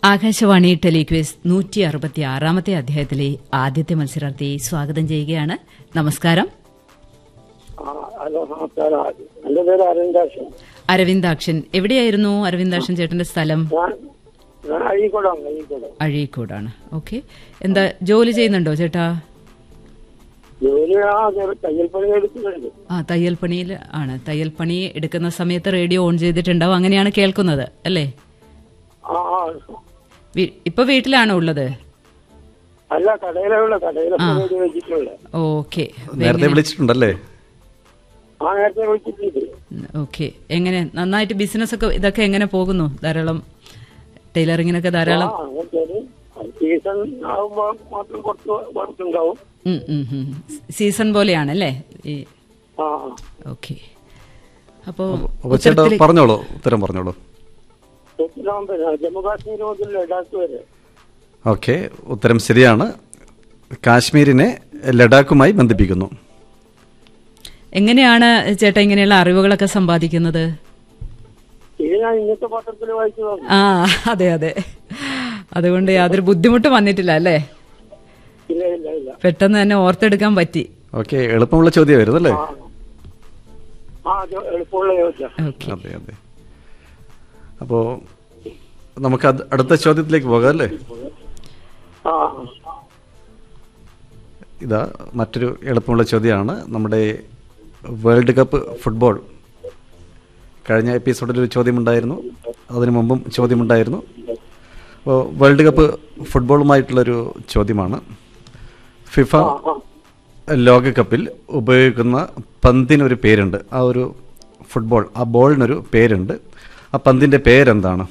ആകാശവാണി ടെലിക്വേസ് നൂറ്റി അറുപത്തി ആറാമത്തെ അധ്യായത്തിലെ ആദ്യത്തെ മത്സരാർത്ഥിയെ സ്വാഗതം ചെയ്യുകയാണ് നമസ്കാരം ആ, ഹലോ നമസ്കാരം എന്റെ പേര് അരവിന്ദാക്ഷൻ അരവിന്ദാക്ഷൻ എവിടെയായിരുന്നു അരവിന്ദാക്ഷൻ ചേട്ടന്റെ സ്ഥലം ഞാൻ ഞാൻ അഴീക്കോടാണ് അഴീക്കോട് അഴീക്കോടാണ് ഓക്കെ എന്താ ജോലി ചെയ്യുന്നുണ്ടോ ചേട്ടാ ജോലി ആ ഞാൻ തയ്യൽ പണി എടുക്കുന്നുണ്ട് ആ തയ്യൽ പണിയിൽ ആണ് തയ്യൽ പണി എടുക്കുന്ന സമയത്ത് റേഡിയോ ഓൺ ചെയ്തിട്ടുണ്ടാവും അങ്ങനെയാണ് കേൾക്കുന്നത് അല്ലേ ആ ആ വീ- ഇപ്പൊ വീട്ടിലാണോ ഉള്ളത് അല്ല കടയിലുള്ള കടയിലെ പണി വെച്ചിട്ടുള്ള ഓക്കെ നേരത്തെ വിളിച്ചിട്ടുണ്ടല്ലേ ആ നേരത്തെ വിളിച്ചിട്ടുണ്ട് ഓക്കെ എങ്ങനെ നന്നായിട്ട് ബിസിനസ് ഒക്കെ ഇതൊക്കെ എങ്ങനെ പോകുന്നു ധാരാളം ടൈലറിങ്ങിനൊക്കെ ആ ധാരാളം അങ്ങനെ സീസൺ ആകുമ്പോ മാത്രം കുറച്ച് വർക്കുണ്ടാവും ഉം, ഉം, ഉം. സീസൺ പോലെയാണല്ലേ ഈ ആ ഓക്കെ അപ്പോ അപ്പൊ ചേട്ടാ ഉത്തരത്തില് പറഞ്ഞോളൂ ഉത്തരം പറഞ്ഞോളൂ തെറ്റിലാകുമ്പോ ജമ്മു കാശ്മീർ മുതൽ ലഡാക്ക് വരെ ഓക്കെ ഉത്തരം ശരിയാണ് കാശ്മീരിനെ ലഡാക്കുമായി ബന്ധിപ്പിക്കുന്നു എങ്ങനെയാണ് ചേട്ടാ ഇങ്ങനെയുള്ള അറിവുകളൊക്കെ സമ്പാദിക്കുന്നത് ഇത് ഞാൻ ഇന്നത്തെ പത്രത്തിൽ വായിച്ചു നോക്കി ആ അതെ അതെ അതുകൊണ്ട് യാതൊരു ബുദ്ധിമുട്ടും വന്നിട്ടില്ല അല്ലേ ഇല്ല ഇല്ല ഇല്ല പെട്ടെന്ന് തന്നെ ഓർത്തെടുക്കാൻ പറ്റി ഓക്കെ എളുപ്പമുള്ള ചോദ്യമായിരുന്നു അല്ലേ ആ ആ അത് എളുപ്പമുള്ള ചോദിച്ചാ ഓക്കെ അതെ അതെ അപ്പോ നമുക്ക് അത് അടുത്ത ചോദ്യത്തിലേക്ക് പോകാം അല്ലേ ആ ഇതാ മറ്റൊരു എളുപ്പമുള്ള ചോദ്യമാണ് നമ്മുടെ വേൾഡ് കപ്പ് ഫുട്ബോൾ കഴിഞ്ഞ എപ്പിസോഡിൽ ഒരു ചോദ്യമുണ്ടായിരുന്നു അതിനു മുമ്പും ചോദ്യമുണ്ടായിരുന്നു അപ്പോൾ വേൾഡ് കപ്പ് ഫുട്ബോളുമായിട്ടുള്ളൊരു ചോദ്യമാണ് ഫിഫ ലോകകപ്പിൽ ഉപയോഗിക്കുന്ന പന്തിനൊരു പേരുണ്ട് ആ ഒരു ഫുട്ബോൾ ആ ബോളിനൊരു പേരുണ്ട് ആ പന്തിൻ്റെ പേരെന്താണ്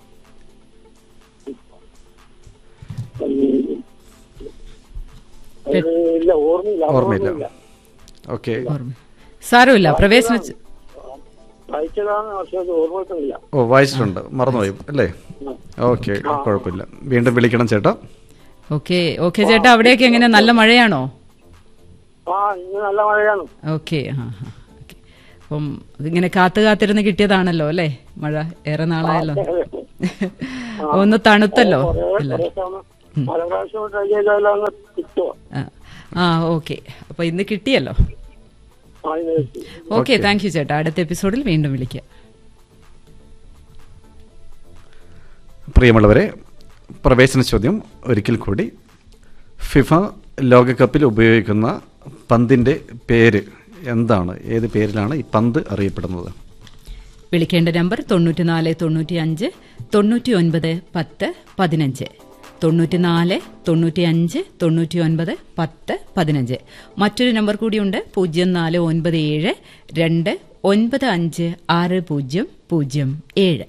അത് ഇല്ല ഓർമ്മയില്ല ഓർമ്മയില്ല ഓക്കെ ഓർമ്മ സാരമില്ല പ്രവേശന ച- വായിച്ചതാണ് പക്ഷെ അത് ഓർമ്മയില്ല ഓ വായിച്ചിട്ടുണ്ട് മറന്നുപോയി അല്ലേ ഓക്കെ കുഴപ്പമില്ല വീണ്ടും വിളിക്കണം ചേട്ടാ ഓക്കെ ഓക്കെ ചേട്ടാ അവിടെയൊക്കെ എങ്ങനെ നല്ല മഴയാണോ ആ ഇന്ന് നല്ല മഴയാണ് ഓക്കെ ആ ആ ഓക്കെ അപ്പം ഇതിങ്ങനെ കാത്തു കാത്തിരുന്ന് കിട്ടിയതാണല്ലോ അല്ലേ മഴ ഏറെ നാളായല്ലോ ഒന്ന് തണുത്തല്ലോ അല്ലേ കുറേ തവണ പല പ്രാവശ്യം ട്രൈ ചെയ്താലും കിട്ടുമോ ആ. ആ ഓക്കെ അപ്പൊ ഇന്ന് കിട്ടിയല്ലോ ആ ഇന്ന് കിട്ടി. ഓക്കെ താങ്ക് യു ചേട്ടാ അടുത്ത എപ്പിസോഡിൽ വീണ്ടും വിളിക്കാം പ്രിയമുള്ളവരെ പ്രവേശന ചോദ്യം ഒരിക്കൽ കൂടി ഫിഫ ലോകകപ്പിൽ ഉപയോഗിക്കുന്ന പന്തിൻ്റെ പേര് എന്താണ് ഏത് പേരിലാണ് ഈ പന്ത് അറിയപ്പെടുന്നത് വിളിക്കേണ്ട നമ്പർ തൊണ്ണൂറ്റിനാല് തൊണ്ണൂറ്റി അഞ്ച് തൊണ്ണൂറ്റി ഒൻപത് പത്ത് പതിനഞ്ച് തൊണ്ണൂറ്റിനാല് തൊണ്ണൂറ്റി അഞ്ച് തൊണ്ണൂറ്റി ഒൻപത് പത്ത് പതിനഞ്ച് മറ്റൊരു നമ്പർ കൂടിയുണ്ട് പൂജ്യം നാല് ഒൻപത് ഏഴ് രണ്ട് ഒൻപത് അഞ്ച് ആറ് പൂജ്യം പൂജ്യം ഏഴ്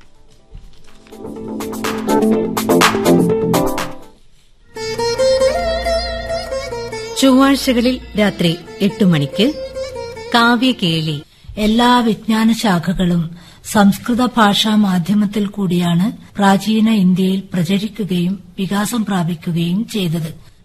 ചൊവ്വാഴ്ചകളിൽ രാത്രി എട്ട് മണിക്ക് കാവ്യകേളി എല്ലാ വിജ്ഞാന ശാഖകളും സംസ്കൃത ഭാഷാ മാധ്യമത്തിൽ കൂടിയാണ് പ്രാചീന ഇന്ത്യയിൽ പ്രചരിക്കുകയും വികാസം പ്രാപിക്കുകയും ചെയ്തത്